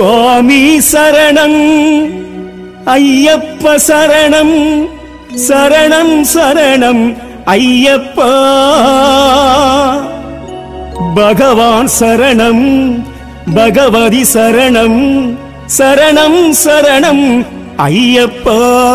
சுவாமி சரணம் ஐயப்ப சரணம் சரணம் சரணம் ஐயப்பா பகவான் சரணம் பகவதி சரணம் சரணம் சரணம் ஐயப்பா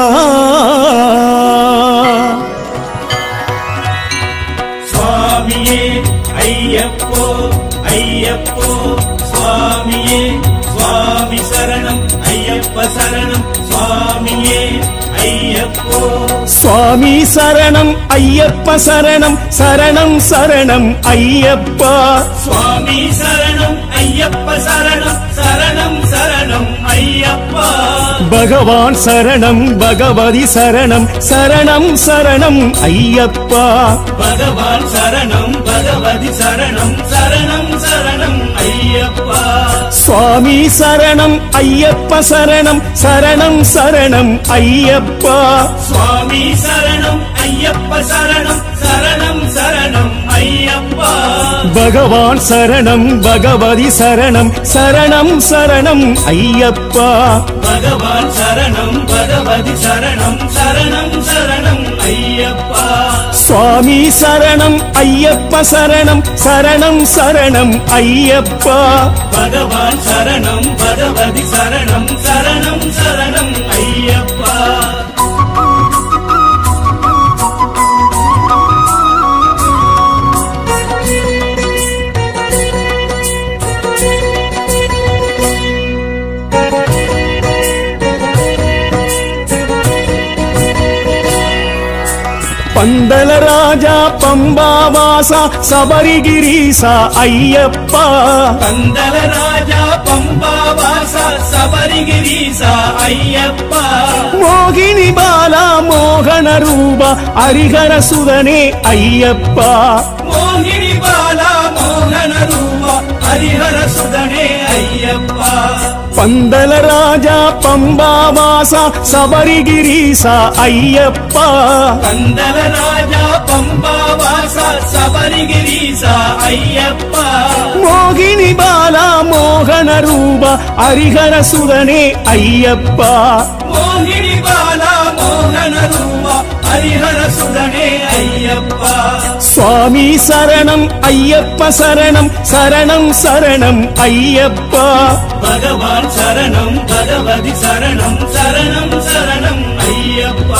சுவாமியே ஐயப்போ ஐயப்போ சுவாமியே சுவாமி சரணம் ஐயப்ப சரணம் சுவாமியே ஐயப்போ சுவாமி சரணம் ஐயப்ப சரணம் சரணம் சரணம் ஐயப்பா சுவாமி சரணம் ஐயப்ப சரணம் சரணம் சரணம் ஐயப்பா பகவான் சரணம் பகவதி சரணம் சரணம் சரணம் ஐயப்பா பகவான் சரணம் பகவதி சரணம் சரணம் சரணம் ஐயப்பா சுவாமி சரணம் ஐயப்ப சரணம் சரணம் சரணம் ஐயப்பா சுவாமி சரணம் ஐயப்ப சரணம் சரணம் சரணம் ஐயப்பா பகவான் சரணம் பகவதி சரணம் சரணம் சரணம் ஐயப்பா பகவான் சரணம் பகவதி சரணம் சரணம் சரணம் ஐயப்பா சுவாமி சரணம் ஐயப்ப சரணம் சரணம் சரணம் ஐயப்பா பகவான் சரணம் பகவதி சரணம் சரணம் சரணம் ஐயப்பா பந்தல ராஜா பம்பாவாசா சபரிகிரீசா ஐயப்பா கந்தல ராஜா பம்பா வாசா சபரிகிரீசா ஐயப்பா மோகினி பாலா மோகன ரூபா ஹரிஹர சுதனே ஐயப்பா மோகினி பாலா மோகன ரூபா ஹரிஹர சுதனே ஐயப்பா பந்தல ராஜா பம்பாவாசா சபரிகிரீசா ஐயப்பா கந்தல ராஜா பம்பா வாசா சபரிகிரீசா ஐயப்பா மோகினி பாலா மோகன ரூபா ஹரிஹர சுதனே ஐயப்பா மோகினி பாலா மோகன ரூபா ஹரிஹர சுதனே ஐயப்பா சுவாமி சரணம் ஐயப்ப சரணம் சரணம் சரணம் ஐயப்பா பகவான் சரணம் பகவதி சரணம் சரணம் சரணம் ஐயப்பா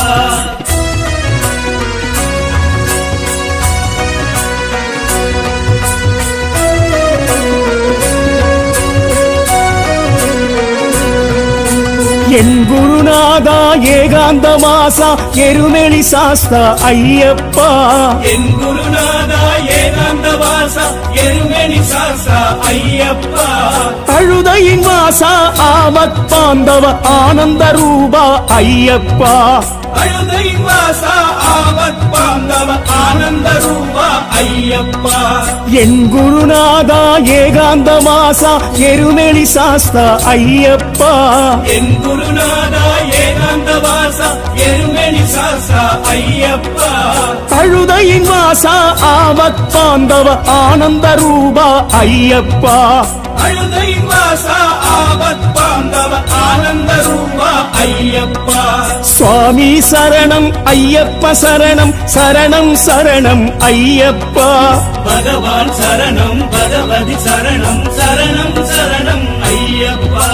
என் குருநாதா ஏகாந்த மாசா எருமெளி சாஸ்தா ஐயப்பா என் குருநாதா ஏகாந்த வாசா எருமெனி சாசா ஐயப்பா அழுதையின் வாசா ஆபத் பாந்தவ ஆனந்த ரூபா ஐயப்பா அழுதை வாசா ஆவத் பாந்தவ ஆனந்த ரூபா ஐயப்பா என் குருநாதா ஏகாந்த மாசா எருமெளி சாஸ்தா ஐயப்பா என் குருநாதா ஏகாந்த வாசா எருமெனி சாசா ஐயப்பா அழுதையின் வாசா ஆபத் பாந்தவ ஆனந்த ரூபா ஐயப்பா அழுதை வாசா ஆவத் பாந்தவ ஆனந்த ரூபா ஐயப்பா சுவாமி சரணம் ஐயப்ப சரணம் சரணம் சரணம் ஐயப்பா பகவான் சரணம் பகவதி சரணம் சரணம் சரணம் ஐயப்பா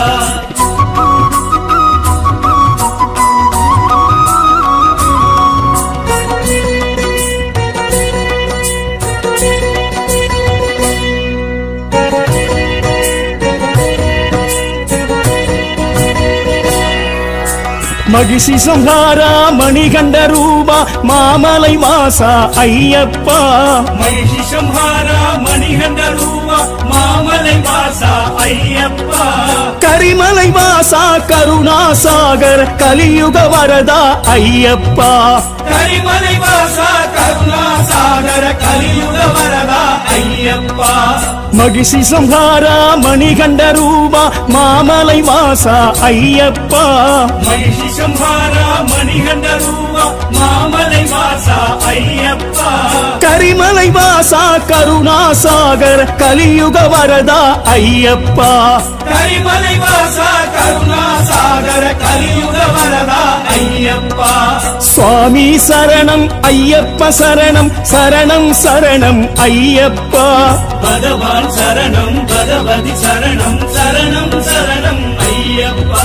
மகிஷி சம்ஹாரா மணிகண்ட ரூபா மாமலை வாசா ஐயப்பா மகிஷி சம்ஹாரா மணிகண்ட ரூபா மாமலை வாசா ஐயப்பா கரிமலை வாசா கருணாசாகர கலியுக வரதா ஐயப்பா கரிமலை வாசா கருணா சாகர கலியுக வரதா ஐயப்பா மகிஷி சம்ஹாரா மணிகண்ட ரூபா மாமலை வாசா ஐயப்பா மகிஷி சம்ஹாரா மணிகண்ட ரூபா மாமலை வாசா ஐயப்பா கரிமலை வாசா கருணாசாகர கலியுக வரதா ஐயப்பா கரிமலை வாசா கருணா சாகர கலியுக வரதா ஐயப்பா சுவாமி சரணம் ஐயப்ப சரணம் சரணம் சரணம் ஐயப்பா பகவான் சரணம் பகவதி சரணம் சரணம் சரணம் ஐயப்பா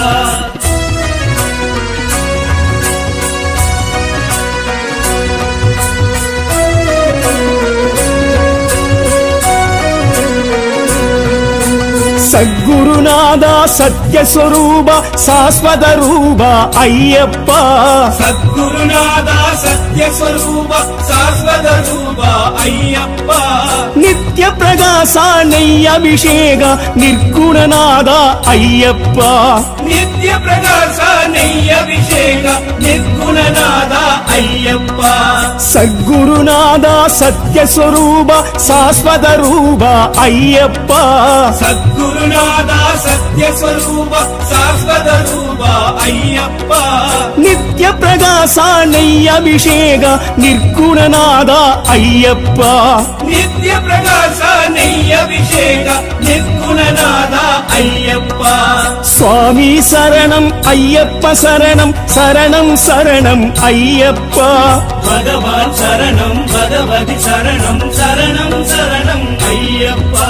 சத்குருநாதா சத்யஸ்வரூப சாஸ்வத ரூப ஐயப்பா சத்குருநாதா சத்யஸ்வரூப சாஸ்வத ரூப ஐயப்பா நித்ய பிரகாச நெய் அபிஷேக நிர்குணநாத ஐயப்பா நித்ய பிரகாச நெய் அபிஷேக நிர்குணநாத ஐயப்பா சத்குருநாதா சத்யஸ்வரூப சாஸ்வத ரூப ஐயப்பா சத்குருநாதா சத்யஸ்வரூப சாஸ்வத ரூப ஐயப்பா நித்ய பிரகாச நெய் அபிஷேக நிர்குணநாத ஐயப்பா நித்ய பிரகாச நெய் அபிஷேக நிர்குணநாத ஐயப்பா சுவாமி சரணம் ஐயப்ப சரணம் சரணம் சரணம் ஐயப்பா பகவான் சரணம் பகவதி சரணம் சரணம் சரணம் ஐயப்பா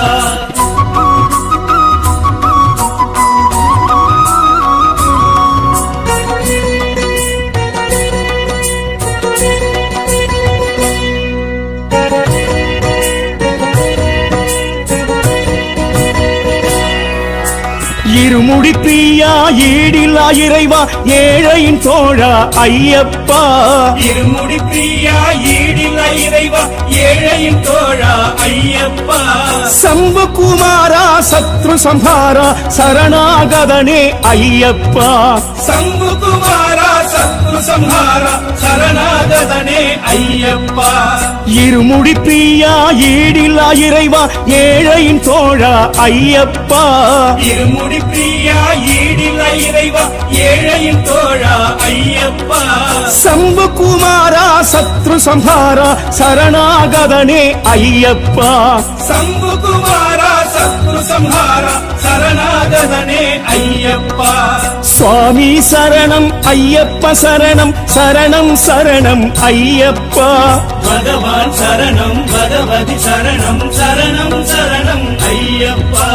இருமுடி பிரியா ஈடில்லா இறைவா ஏழையின் தோழா ஐயப்பா இருமுடி பிரியா ஈடில்ல இறைவா ஏழையின் தோழா ஐயப்பா சம்பு குமாரா சத்ரு சம்ஹாரா சரணாகதனே ஐயப்பா சம்பு குமாரா சத்ரு சம்ஹாரா சரணாகதனே ஐயப்பா இருமுடி பிரியா ஈடில்லா இறைவா ஏழையின் தோழா ஐயப்பா இருமுடி பிரியா ஈடில்ல இறைவா ஏழையின் தோழா ஐயப்பா சம்பு குமாரா சத்ரு சம்ஹாரா சரணாகதனே ஐயப்பா சம்பு குமாரா சத்ரு சம்ஹாரா சரணாகதனே ஐயப்பா சுவாமி சரணம் ஐயப்ப சரணம் சரணம் சரணம் ஐயப்பா பகவான் சரணம் பகவதி சரணம் சரணம் சரணம் ஐயப்பா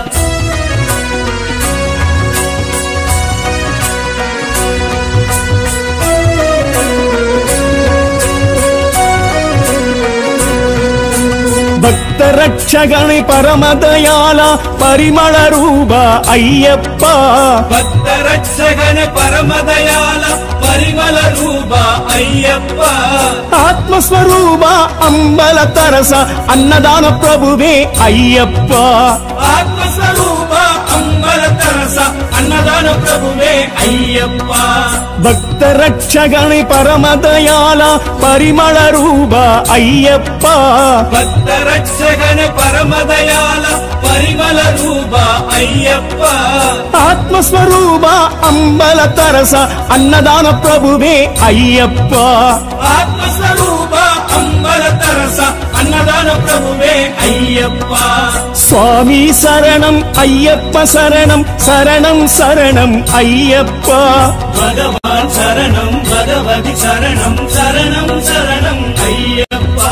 பக்த ரட்சகனை பரமதயாலா பரிமள ரூபா ஐயப்பா பக்த ரட்சகன பரமதயால பரிமள ரூபா ஐயப்பா ஆத்மஸ்வரூபா அம்பல தரச அன்னதான பிரபுவே ஐயப்பா ஆத்மஸ்வரூபா அம்பல தரச அன்னதான பிரபுவே ஐயப்பா பக்த ரட்சகனை பரமதயாலா பரிமள ரூபா ஐயப்பா பக்த ரட்சகன பரமதயால பரிமள ரூபா ஐயப்பா ஆத்மஸ்வரூபா அம்பல தரச அன்னதான பிரபுவே ஐயப்பா ஆத்மஸ்வரூபா அம்பல தரச அன்னதான பிரபுவே ஐயப்பா சுவாமி சரணம் ஐயப்ப சரணம் சரணம் சரணம் ஐயப்பா பகவான் சரணம் பகவதி சரணம் சரணம் சரணம் ஐயப்பா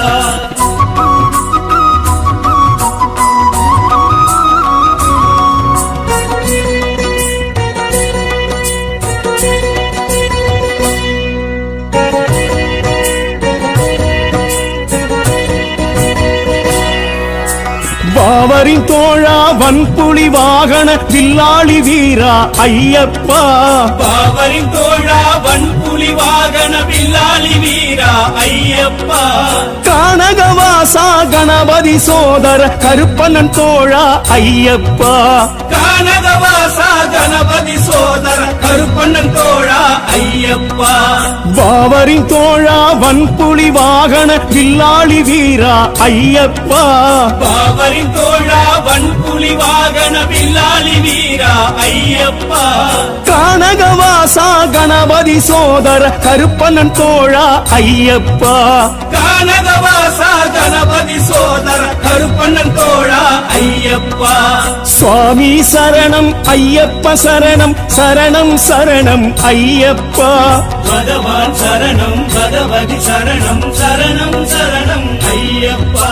பாவரின் தோழா வன்புலி வாகன வில்லாளி வீரா ஐயப்பா பாவரின் தோழா வன்புலி வாகன வில்லாளி வீரா ஐயப்பா கானகவாசா கணபதி சோதர கருப்பண்ணன் தோழா ஐயப்பா கானகவாசா கணபதி சோதர கருப்பண்ணன் தோழா ஐயப்பா பாவரின் தோழா வன்புலி வாகன வில்லாளி வீரா ஐயப்பா பாவரின் தோழா வன்புலி வாகன வில்லாளி வீரா ஐயப்பா கானகவாசா கணபதி சோதர கருப்பண்ணன் தோழா ஐயப்பா கானகவாசா கணபதி சோதர கருப்பண்ணன் தோழா ஐயப்பா சுவாமி சரணம் ஐயப்ப சரணம் சரணம் சரணம் ஐயப்பா பகவான் சரணம் பகவதி சரணம் சரணம் சரணம் ஐயப்பா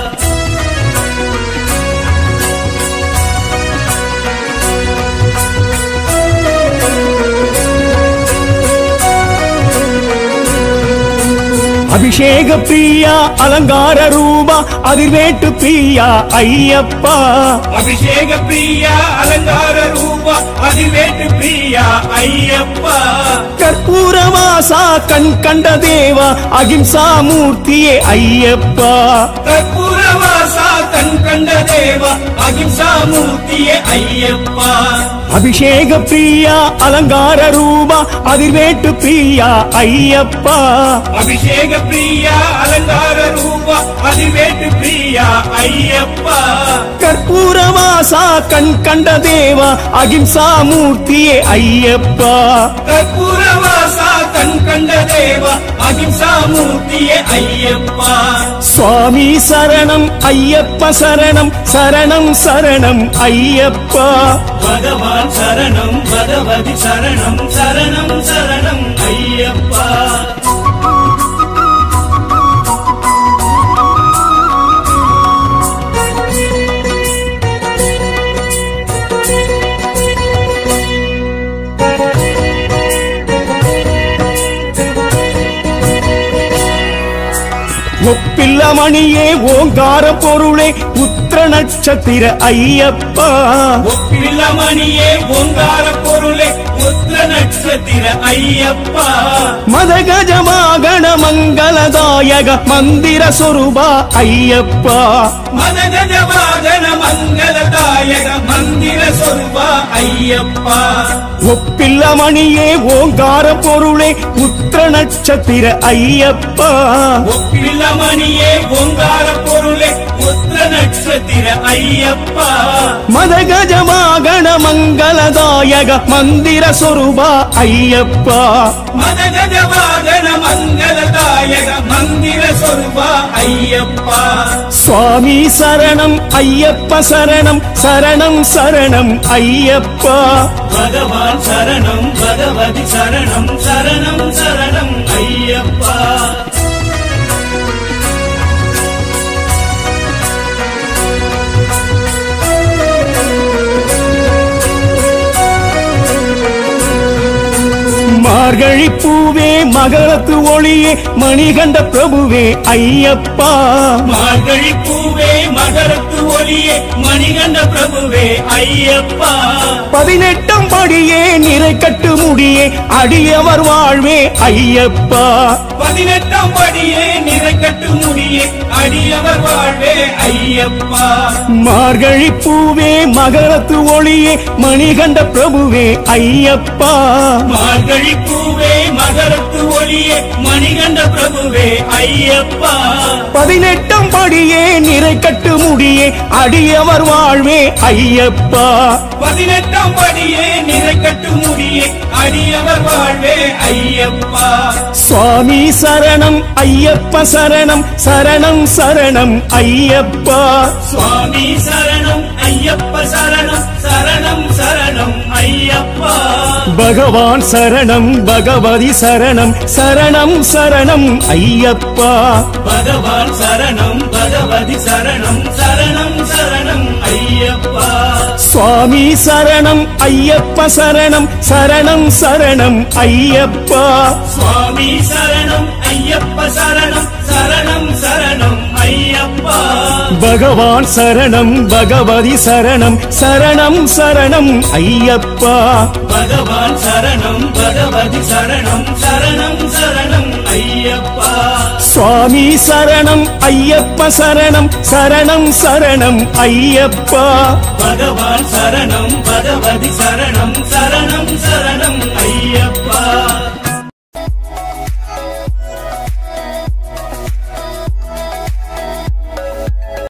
அபிஷேக பிரியா அலங்கார ரூபா அதிர்வேட்டு பிரியா ஐயப்பா அபிஷேக பிரியா அலங்கார ரூபா அதிவேட்டு பிரியா ஐயப்பா கற்பூரவாசா கண் கண்ட தேவா அகிம்சா மூர்த்தியே ஐயப்பா கற்பூரவாசா கண் கண்ட தேவா அகிம்சா மூர்த்தியே ஐயப்பா அபிஷேக பிரியா அலங்கார ரூபா அதிர்வேட்டு பிரியா ஐயப்பா அபிஷேக பிரியா அலங்கார ரூபா அதிவேட்டு பிரியா ஐயப்பா கற்பூரவாசா கண் கண்ட தேவா அகிம்சா மூர்த்தியே ஐயப்பா கற்பூரவாசா கண் கண்ட தேவா அகிம்சா மூர்த்தியே ஐயப்பா சுவாமி சரணம் ஐயப்ப சரணம் சரணம் சரணம் ஐயப்பா பகவான் சரணம் பகவதி சரணம் சரணம் சரணம் ஐயப்பா ஒப்பில்ல மணியே ஓங்கார பொருளே உத்திர நட்சத்திர ஐயப்பா ஒப்பில்லமணியே ஓங்கார பொருளே உத்திர நட்சத்திர ஐயப்பா மதகஜமாகண மங்களதாயக மந்திர சொருபா ஐயப்பா மதகஜ வாகன மங்களதாயக மந்திர சொருபா ஐயப்பா ஒப்பில்ல மணியே ஓங்கார பொருளே உத்திர நட்சத்திர ஐயப்பா ஒப்பில்லமணியே ஓங்கார பொருளே உத்திர நட்சத்திர ஐயப்பா மதகஜமாகண மங்களதாயக மந்திர சொருபா ஐயப்பா மதகஜ வாகன மங்களதாயக மந்திர சொருபா ஐயப்பா சுவாமி சரணம் ஐயப்ப சரணம் சரணம் சரணம் ஐயப்பா பகவான் சரணம் பகவதி சரணம் சரணம் சரணம் ஐயப்பா மார்கழி பூவே மகளத்து ஒளியே மணிகண்ட பிரபுவே ஐயப்பா மார்கழி பூவே மகரத்து ஒளியே மணிகண்ட பிரபுவே ஐயப்பா பதினெட்டாம் படியே நிறை கட்டு முடியே அடியவர் வாழ்வே ஐயப்பா பதினெட்டாம் படியே நிறைக்கட்டு முடியே அடியவர் வாழ்வே ஐயப்பா மார்கழி பூவே மகளத்து ஒளியே மணிகண்ட பிரபுவே ஐயப்பா மார்கழி பூவே மகரத்து ஒளியே மணிகண்ட பிரபுவே ஐயப்பா பதினெட்டாம் படியே நிறை கட்டு முடியே அடியவர் வாழ்வே ஐயப்பா பதினெட்டாம் படியே நிறைக்கட்டு முடியே அடியவர் வாழ்வே ஐயப்பா சுவாமி சரணம் ஐயப்ப சரணம் சரணம் சரணம் ஐயப்பா சுவாமி சரணம் ஐயப்ப சரணம் சரணம் சரணம் ஐயப்பா பகவான் சரணம் பகவதி சரணம் சரணம் சரணம் ஐயப்பா பகவான் சரணம் பகவதி சரணம் சரணம் சரணம் ஐயப்பா சுவாமி சரணம் ஐயப்ப சரணம் சரணம் சரணம் ஐயப்பா சுவாமி சரணம் ஐயப்ப சரணம் சரணம் சரணம் ஐயப்பா பகவான் சரணம் பகவதி சரணம் சரணம் சரணம் ஐயப்பா பகவான் சரணம் பகவதி சரணம் சரணம் சரணம் ஐயப்பா சுவாமி சரணம் ஐயப்ப சரணம் சரணம் சரணம் ஐயப்பா பகவான் சரணம் பகவதி சரணம் சரணம் சரணம் ஐயப்பா